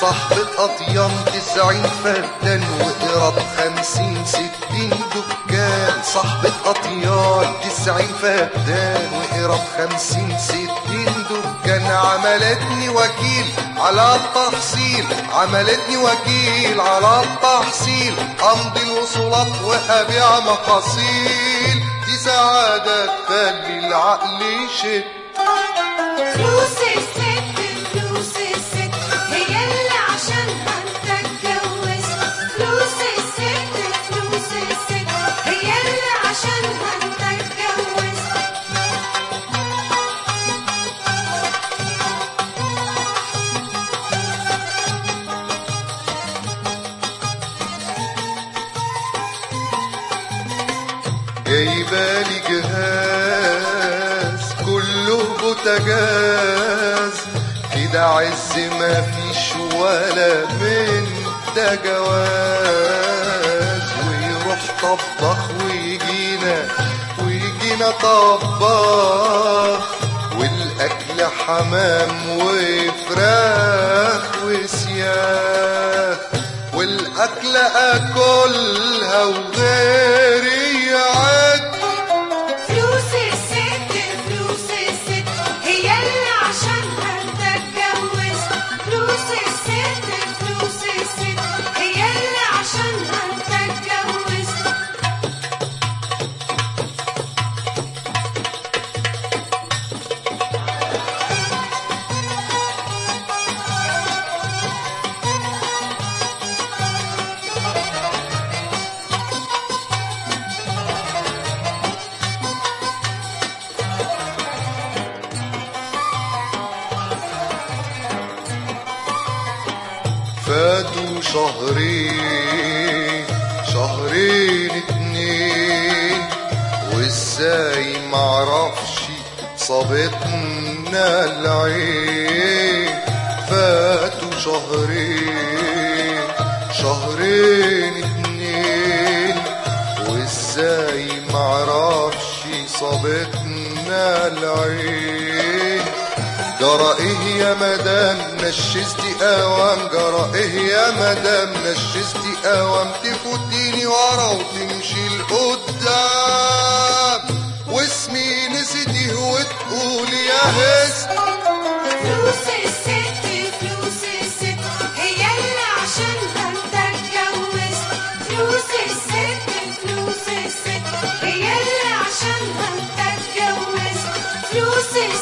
صاحبة أطيان تسعين فدان وقرب خمسين ستين دكان صاحبة أطيان تسعين فدان وقرب خمسين ستين دكان عملتني وكيل على التحصيل عملتني وكيل على التحصيل أمضي الوصولات وأبيع محاصيل دي سعادة تخلي العقل يشد فلوس الست فلوس الست هي اللي عشانها انت اتجوزت فلوس الست فلوس الست هي اللي عشانها انت اتجوزت جايبالي جهاز كله بوتجاز كده عز ما فيش ولا من ده جواز ويروح طبخ ويجينا ويجينا طباخ والاكل حمام وفراخ وسياخ والاكل اكلها وغيري يعد فلوس الست فلوس الست هي اللي عشانها انت اتجوزت فلوس الست فلوس الست هي اللي عشانها انت اتجوزت فاتوا شهرين شهرين اتنين وازاي معرفش صابتنا العين فاتوا شهرين شهرين اتنين وازاي معرفش صابتنا العين جرى ايه يا مدام نشزتي اوام جرى ايه يا مدام نشزتي اوام تفوتيني ورا وتمشي لقدام واسمي نسيتيه وتقولي يا هست فلوس الست فلوس الست هي اللي عشانها انت اتجوزت فلوس الست فلوس الست هي اللي عشانها انت اتجوزت فلوس الست